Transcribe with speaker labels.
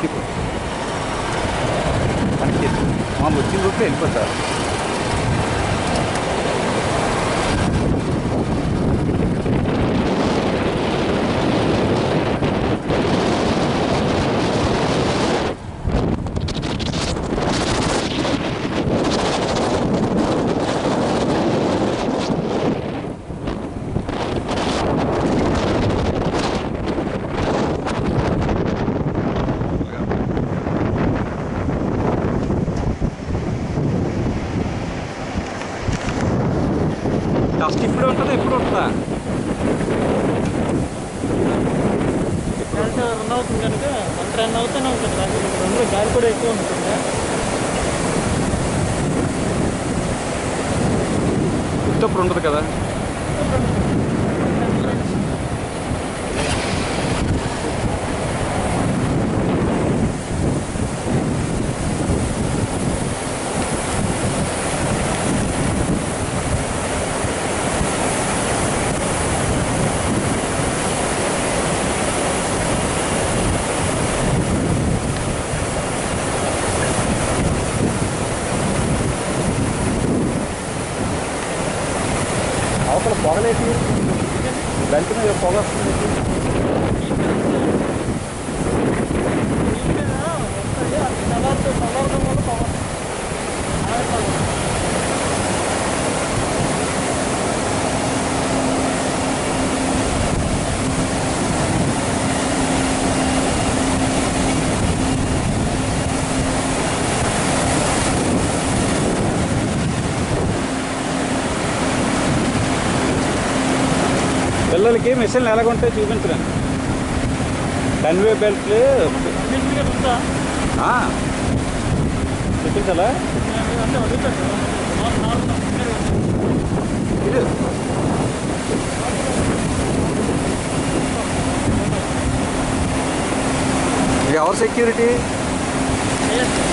Speaker 1: తిప్పు connect చేసి మామూలు వచ్చిన రూట్లో వెళ్ళిపోతారు డస్ట్ ఇప్పుడు ఉంటుందా ఇప్పుడు ఉంటుందా
Speaker 2: కరెంట్ రన్ అవుతుంది కనుక వన్ రన్ అవుతూనే ఉంటుంది రాత్రి రెండు గాలి కూడా ఎక్కువ ఉంటుంది
Speaker 1: ఉత్తప్పుడు ఉండదు కదా అవతల పొగలేసి దాని మీద పొగ వస్తుంది
Speaker 2: సలార్తో సలార్తో వల్ల పవర్
Speaker 1: పిల్లలకి మిషన్లు ఎలాగుంటాయి చూపించరండి కన్వే బెల్ట్లు
Speaker 2: అన్నింటిగా ఉందా
Speaker 1: ఆ, చూపించాలా
Speaker 2: అంటే అడుగుతాడు నార్మల్
Speaker 1: ఇది ఇది ఎవరు సెక్యూరిటీ
Speaker 2: చేయొచ్చు